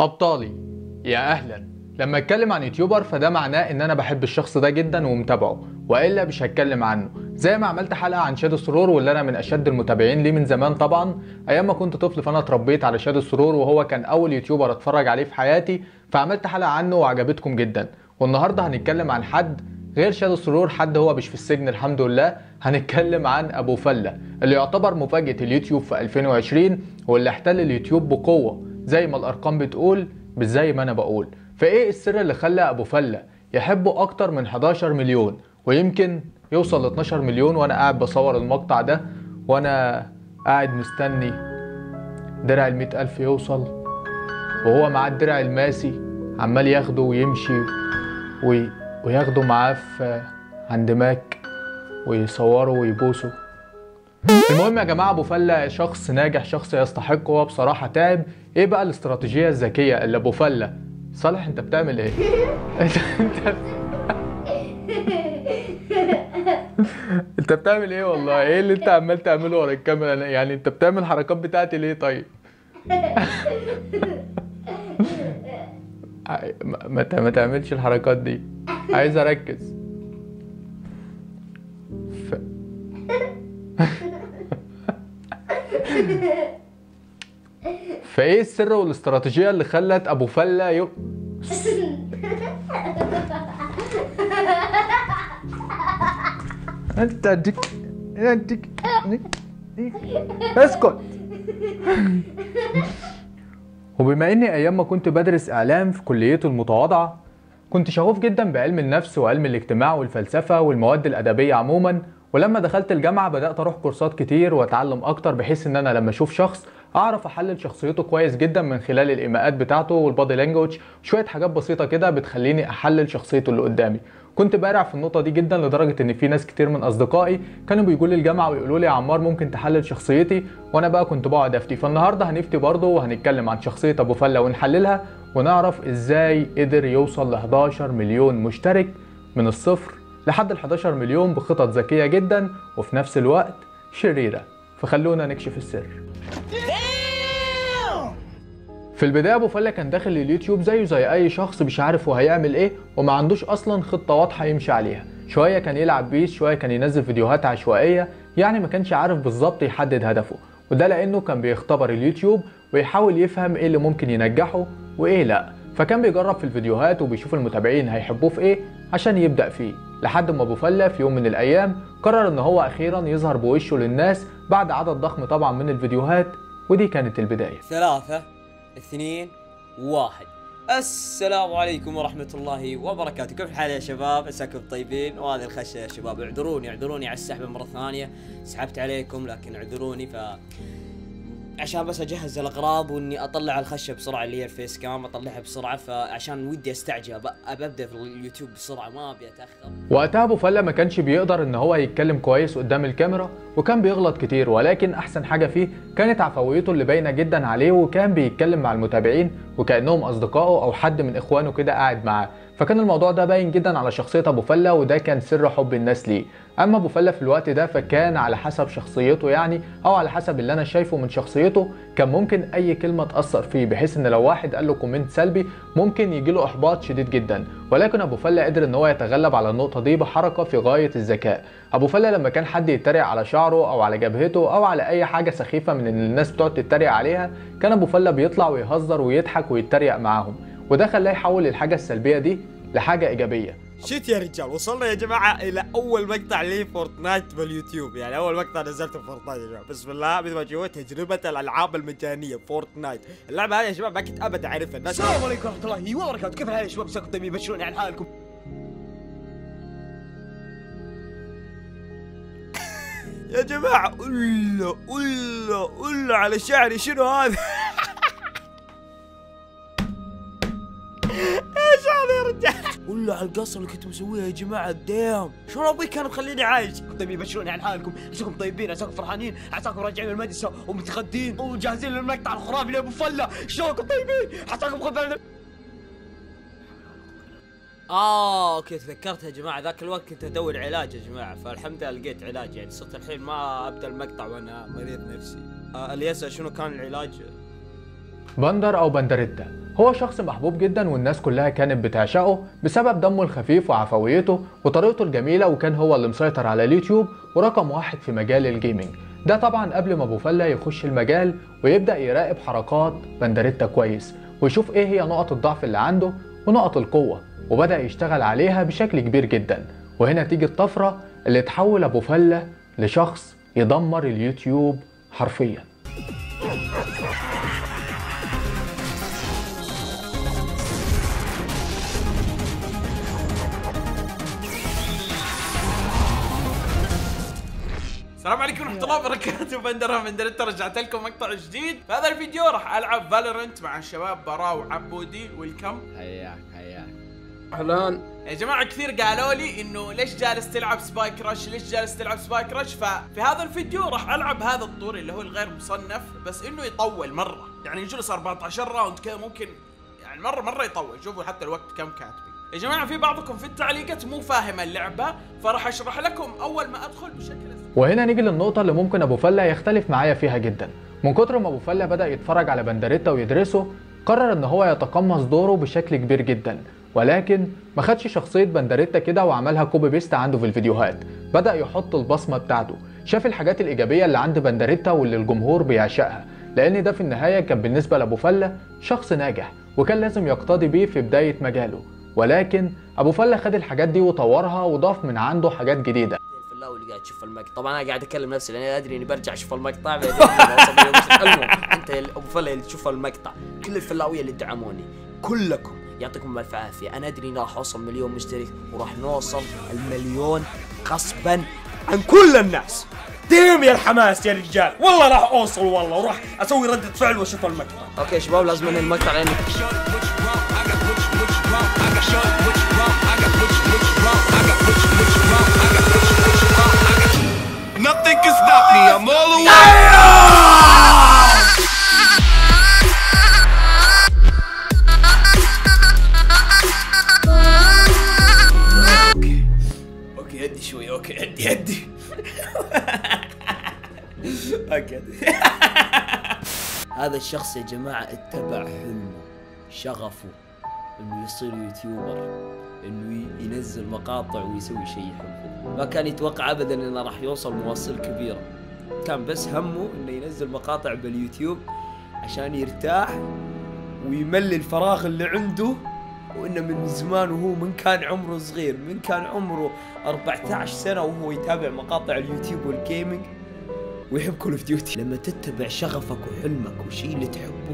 أبطالي يا أهلا لما أتكلم عن يوتيوبر فده معناه إن أنا بحب الشخص ده جدا ومتابعه وإلا مش هتكلم عنه زي ما عملت حلقة عن شاد السرور واللي أنا من أشد المتابعين ليه من زمان طبعا أيام ما كنت طفل فأنا اتربيت على شاد السرور وهو كان أول يوتيوبر أتفرج عليه في حياتي فعملت حلقة عنه وعجبتكم جدا والنهاردة هنتكلم عن حد غير شاد السرور حد هو مش في السجن الحمد لله هنتكلم عن ابو فله اللي يعتبر مفاجاه اليوتيوب في 2020 واللي احتل اليوتيوب بقوه زي ما الارقام بتقول مش زي ما انا بقول فايه السر اللي خلى ابو فله يحبه اكتر من 11 مليون ويمكن يوصل ل 12 مليون وانا قاعد بصور المقطع ده وانا قاعد مستني درع ال ألف يوصل وهو معاه الدرع الماسي عمال ياخده ويمشي وي وياخده معاه في عند ماك ويصوروا ويبوسوا المهم يا جماعه ابو فله شخص ناجح شخص يستحق هو بصراحه تعب ايه بقى الاستراتيجيه الذكيه اللي ابو فله صالح انت بتعمل ايه انت انت انت بتعمل ايه والله ايه اللي انت عمال تعمله ورا الكاميرا يعني انت بتعمل الحركات بتاعتي ليه طيب ما, ما تعملش الحركات دي عايز اركز ف... فايه السر والاستراتيجيه اللي خلت ابو فله يو... انت ديك ديك اسكت وبما اني ايام ما كنت بدرس اعلام في كليته المتواضعه كنت شغوف جدا بعلم النفس وعلم الاجتماع والفلسفه والمواد الادبيه عموما ولما دخلت الجامعه بدات اروح كورسات كتير واتعلم اكتر بحيث ان انا لما اشوف شخص اعرف احلل شخصيته كويس جدا من خلال الايماءات بتاعته والبادي لانجوج شويه حاجات بسيطه كده بتخليني احلل شخصيته اللي قدامي كنت بارع في النقطه دي جدا لدرجه ان في ناس كتير من اصدقائي كانوا بيجوا لي الجامعه ويقولوا لي يا عمار ممكن تحلل شخصيتي وانا بقى كنت بقعد افتي فالنهارده هنفتي برضه وهنتكلم عن شخصيه ابو فله ونحللها ونعرف ازاي قدر يوصل ل 11 مليون مشترك من الصفر لحد ال 11 مليون بخطط ذكيه جدا وفي نفس الوقت شريره فخلونا نكشف السر في البدايه ابو فله كان داخل اليوتيوب زيه زي اي شخص مش عارف هو هيعمل ايه وما عندوش اصلا خطه واضحه يمشي عليها شويه كان يلعب بيس شويه كان ينزل فيديوهات عشوائيه يعني ما كانش عارف بالظبط يحدد هدفه وده لانه كان بيختبر اليوتيوب ويحاول يفهم ايه اللي ممكن ينجحه وايه لا فكان بيجرب في الفيديوهات وبيشوف المتابعين هيحبوه في ايه عشان يبدا فيه لحد ما ابو فله في يوم من الايام قرر ان هو اخيرا يظهر بوشه للناس بعد عدد ضخم طبعا من الفيديوهات ودي كانت البدايه ثلاثة اثنين واحد السلام عليكم ورحمة الله وبركاته كيف الحال يا شباب عساكم طيبين وهذه الخشة يا شباب اعذروني اعذروني على السحبة مرة ثانية سحبت عليكم لكن اعذروني ف عشان بس اجهز الاغراض واني اطلع الخشه بسرعه اللي هي الفيس كام اطلعها بسرعه فعشان ودي استعجل ابى ابدا في اليوتيوب بسرعه ما ابي اتاخر وقتها ابو فله ما كانش بيقدر ان هو يتكلم كويس قدام الكاميرا وكان بيغلط كتير ولكن احسن حاجه فيه كانت عفويته اللي باينه جدا عليه وكان بيتكلم مع المتابعين وكانهم اصدقائه او حد من اخوانه كده قاعد معاه فكان الموضوع ده باين جدا على شخصيه ابو فله وده كان سر حب الناس ليه اما ابو فله في الوقت ده فكان على حسب شخصيته يعني او على حسب اللي انا شايفه من شخصيته كان ممكن اي كلمه تاثر فيه بحيث ان لو واحد قال له كومنت سلبي ممكن يجي له احباط شديد جدا ولكن ابو فله قدر ان هو يتغلب على النقطه دي بحركه في غايه الذكاء ابو فله لما كان حد يتريق على شعره او على جبهته او على اي حاجه سخيفه من اللي الناس بتقعد تتريق عليها كان ابو فله بيطلع ويهزر ويضحك ويتريق معاهم وده خلاه يحول الحاجه السلبيه دي لحاجه ايجابيه شت يا رجال وصلنا يا جماعه الى اول مقطع لي فورتنايت باليوتيوب يعني اول مقطع نزلته في فورتنايت يا جماعه بسم الله مثل ما تشوفوا تجربه الالعاب المجانيه فورتنايت اللعبه هذه يا شباب ما كنت ابدا اعرفها الناس السلام عليكم ورحمه الله وبركاته كيف الحال يا شباب مساكم طيبين بشروني عن حالكم يا جماعه الا الا الا على شعري شنو هذا ايش هذا يا رجال ولا على القصه اللي كنت مسويها يا جماعه دام شلون ابوي كان مخليني عايش طيبين بشروني عن حالكم عساكم طيبين عساكم فرحانين عساكم راجعين من المدرسه ومتغدين وجاهزين للمقطع الخرافي لابو فله شلونكم طيبين عساكم خذ اه اوكي تذكرت يا جماعه ذاك الوقت كنت ادور علاج يا جماعه فالحمد لله لقيت علاج يعني صرت الحين ما ابدا المقطع وانا مريض نفسي آه اللي يسال شنو كان العلاج بندر او بندريتا هو شخص محبوب جدا والناس كلها كانت بتعشقه بسبب دمه الخفيف وعفويته وطريقته الجميلة وكان هو اللي مسيطر على اليوتيوب ورقم واحد في مجال الجيمنج ده طبعا قبل ما ابو فله يخش المجال ويبدا يراقب حركات بندريتا كويس ويشوف ايه هي نقط الضعف اللي عنده ونقط القوه وبدا يشتغل عليها بشكل كبير جدا وهنا تيجي الطفره اللي تحول ابو فله لشخص يدمر اليوتيوب حرفيا السلام عليكم ورحمة الله وبركاته بندر بندرت رجعت لكم مقطع جديد في هذا الفيديو راح العب فالورنت مع الشباب براء وعبودي ويلكم حياك حياك اهلا يا جماعة كثير قالوا لي انه ليش جالس تلعب سبايك رش ليش جالس تلعب سبايك رش ففي هذا الفيديو راح العب هذا الطور اللي هو الغير مصنف بس انه يطول مرة يعني يجلس 14 راوند كذا ممكن يعني مرة مرة يطول شوفوا حتى الوقت كم كاتبين يا جماعة في بعضكم في التعليقات مو فاهم اللعبة فراح اشرح لكم اول ما ادخل بشكل وهنا نيجي للنقطة اللي ممكن أبو فلة يختلف معايا فيها جدا من كتر ما أبو فلة بدأ يتفرج على بندريتا ويدرسه قرر إن هو يتقمص دوره بشكل كبير جدا ولكن ما خدش شخصية بندريتا كده وعملها كوبي بيست عنده في الفيديوهات بدأ يحط البصمة بتاعته شاف الحاجات الإيجابية اللي عند بندريتا واللي الجمهور بيعشقها لأن ده في النهاية كان بالنسبة لأبو فلة شخص ناجح وكان لازم يقتدي بيه في بداية مجاله ولكن أبو فلة خد الحاجات دي وطورها وضاف من عنده حاجات جديدة الفلاوي اللي قاعد تشوف المقطع طبعا انا قاعد اكلم نفسي لاني ادري اني برجع اشوف المقطع بعدين أوصل اليوم بس المهم انت يا ابو فلا اللي تشوف المقطع كل الفلاويه اللي دعموني كلكم يعطيكم الف عافيه انا ادري اني راح اوصل مليون مشترك وراح نوصل المليون غصبا عن كل الناس ديم يا الحماس يا رجال والله راح اوصل والله وراح اسوي ردة فعل واشوف المقطع اوكي شباب لازم انهي المقطع لان Nothing can stop me. I'm all the way. اوكي هدي شوي اوكي هدي هدي اوكي هذا الشخص يا جماعة اتبع حلمه شغفه انه يصير يوتيوبر انه ي- ينزل مقاطع ويسوي شيء يحبه ما كان يتوقع ابدا انه راح يوصل مواصل كبيرة كان بس همه انه ينزل مقاطع باليوتيوب عشان يرتاح ويملي الفراغ اللي عنده وانه من زمان وهو من كان عمره صغير من كان عمره 14 سنة وهو يتابع مقاطع اليوتيوب والجيمنج ويحب كول اوف ديوتي لما تتبع شغفك وحلمك والشيء اللي تحبه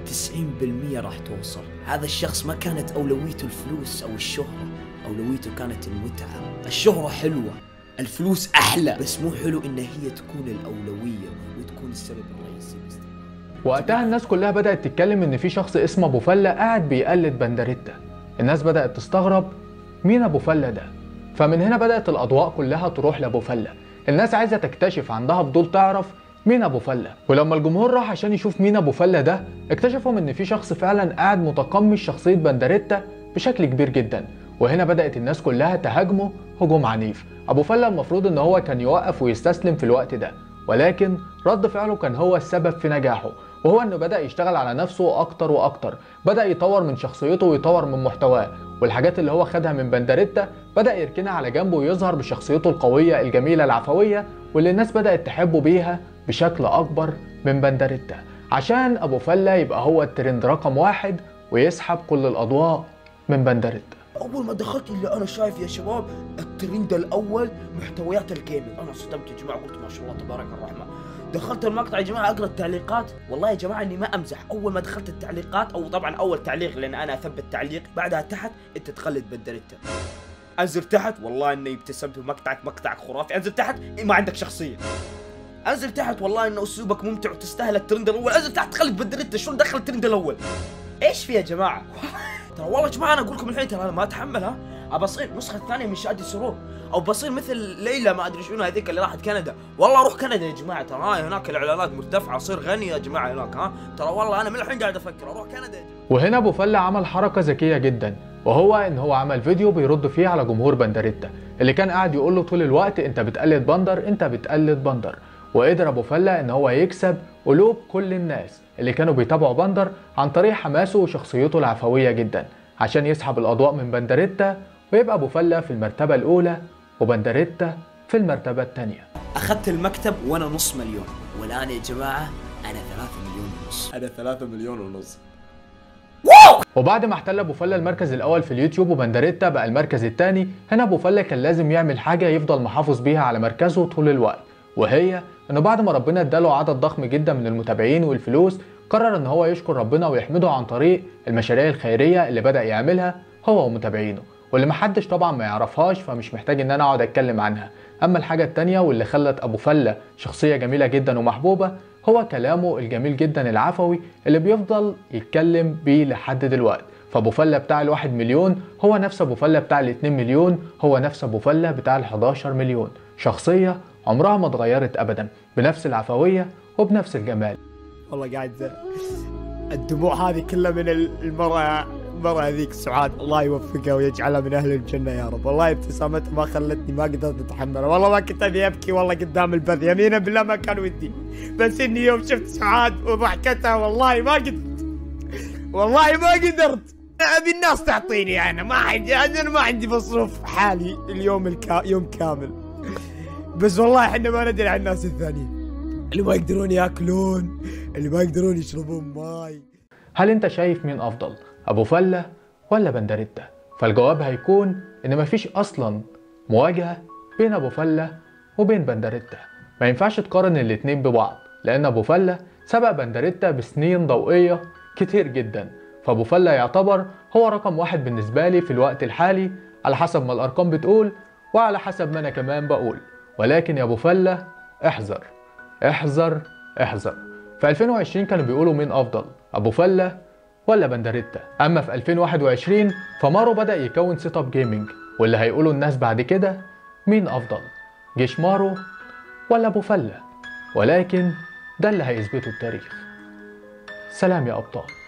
90% راح توصل هذا الشخص ما كانت أولويته الفلوس أو الشهرة أولويته كانت المتعة الشهرة حلوة الفلوس أحلى بس مو حلو إن هي تكون الأولوية وتكون السبب الرئيسي بس وقتها الناس كلها بدأت تتكلم إن في شخص اسمه أبو فلة قاعد بيقلد بندريتا الناس بدأت تستغرب مين أبو فلة ده؟ فمن هنا بدأت الأضواء كلها تروح لأبو فلة الناس عايزة تكتشف عندها فضول تعرف مين أبو فلة ولما الجمهور راح عشان يشوف مين أبو فلة ده اكتشفوا إن في شخص فعلا قاعد متقمص شخصية بندريتا بشكل كبير جدا وهنا بدأت الناس كلها تهاجمه هجوم عنيف أبو فلة المفروض إن هو كان يوقف ويستسلم في الوقت ده ولكن رد فعله كان هو السبب في نجاحه وهو انه بدأ يشتغل على نفسه اكتر واكتر بدأ يطور من شخصيته ويطور من محتواه والحاجات اللي هو خدها من بندريتا بدأ يركنها على جنبه ويظهر بشخصيته القوية الجميلة العفوية واللي الناس بدأت تحبه بيها بشكل اكبر من بندريتا عشان ابو فلة يبقى هو الترند رقم واحد ويسحب كل الاضواء من بندريتا اول ما دخلت اللي انا شايف يا شباب الترند الاول محتويات الجيمنج انا صدمت يا جماعه قلت ما شاء الله تبارك الرحمن دخلت المقطع يا جماعه اقرا التعليقات والله يا جماعه اني ما امزح اول ما دخلت التعليقات او طبعا اول تعليق لان انا اثبت تعليق بعدها تحت انت تقلد بندريتا انزل تحت والله اني ابتسمت بمقطعك مقطعك خرافي انزل تحت إيه ما عندك شخصيه انزل تحت والله ان اسلوبك ممتع وتستاهل الترند الاول انزل تحت تقلد بندريتا شلون دخل الترند الاول ايش في يا جماعه ترى والله يا جماعه انا اقول لكم الحين ترى انا ما اتحمل ها ابى اصير النسخه الثانيه من شادي سرور او بصير مثل ليلى ما ادري شنو هذيك اللي راحت كندا والله اروح كندا يا جماعه ترى هاي هناك الاعلانات مرتفعه اصير غني يا جماعه هناك ها ترى والله انا من الحين قاعد افكر اروح كندا يا جماعة. وهنا ابو فله عمل حركه ذكيه جدا وهو ان هو عمل فيديو بيرد فيه على جمهور بندريتا اللي كان قاعد يقول له طول الوقت انت بتقلد بندر انت بتقلد بندر وقدر ابو فله ان هو يكسب قلوب كل الناس اللي كانوا بيتابعوا بندر عن طريق حماسه وشخصيته العفوية جدا عشان يسحب الأضواء من بندريتا ويبقى أبو فلة في المرتبة الأولى وبندريتا في المرتبة الثانية اخذت المكتب وانا نص مليون والان يا جماعه انا ثلاثة مليون ونص انا ثلاثة مليون ونص وبعد ما احتل ابو فله المركز الاول في اليوتيوب وبندريتا بقى المركز الثاني هنا ابو فله كان لازم يعمل حاجه يفضل محافظ بيها على مركزه طول الوقت وهي انه بعد ما ربنا اداله عدد ضخم جدا من المتابعين والفلوس قرر ان هو يشكر ربنا ويحمده عن طريق المشاريع الخيريه اللي بدا يعملها هو ومتابعينه واللي محدش طبعا ما يعرفهاش فمش محتاج ان انا اقعد اتكلم عنها اما الحاجه التانية واللي خلت ابو فله شخصيه جميله جدا ومحبوبه هو كلامه الجميل جدا العفوي اللي بيفضل يتكلم بيه لحد دلوقتي فابو فله بتاع الواحد مليون هو نفس ابو فله بتاع الاتنين مليون هو نفس ابو فله بتاع ال11 مليون شخصيه عمرها ما اتغيرت ابدا بنفس العفويه وبنفس الجمال والله قاعد الدموع هذه كلها من المرأة المرأة هذيك سعاد الله يوفقها ويجعلها من أهل الجنة يا رب والله ابتسامتها ما خلتني ما قدرت أتحملها والله ما كنت أبي أبكي والله قدام البث يمينا بالله ما كان ودي بس إني يوم شفت سعاد وضحكتها والله ما قدرت والله ما قدرت أبي الناس تعطيني أنا ما عندي أنا ما عندي مصروف حالي اليوم الكا يوم كامل بس والله احنا ما ندري عن الناس الثانيين اللي ما يقدرون ياكلون اللي ما يقدرون يشربون ماي هل انت شايف مين افضل ابو فله ولا بندريتا فالجواب هيكون ان مفيش اصلا مواجهه بين ابو فله وبين بندريتا ما ينفعش تقارن الاتنين ببعض لان ابو فله سبق بندريتا بسنين ضوئيه كتير جدا فابو فله يعتبر هو رقم واحد بالنسبه لي في الوقت الحالي على حسب ما الارقام بتقول وعلى حسب ما انا كمان بقول ولكن يا ابو فله احذر احذر احذر في 2020 كانوا بيقولوا مين افضل ابو فله ولا بندريتا اما في 2021 فمارو بدا يكون سيت اب جيمنج واللي هيقولوا الناس بعد كده مين افضل جيش مارو ولا ابو فله ولكن ده اللي هيثبته التاريخ سلام يا ابطال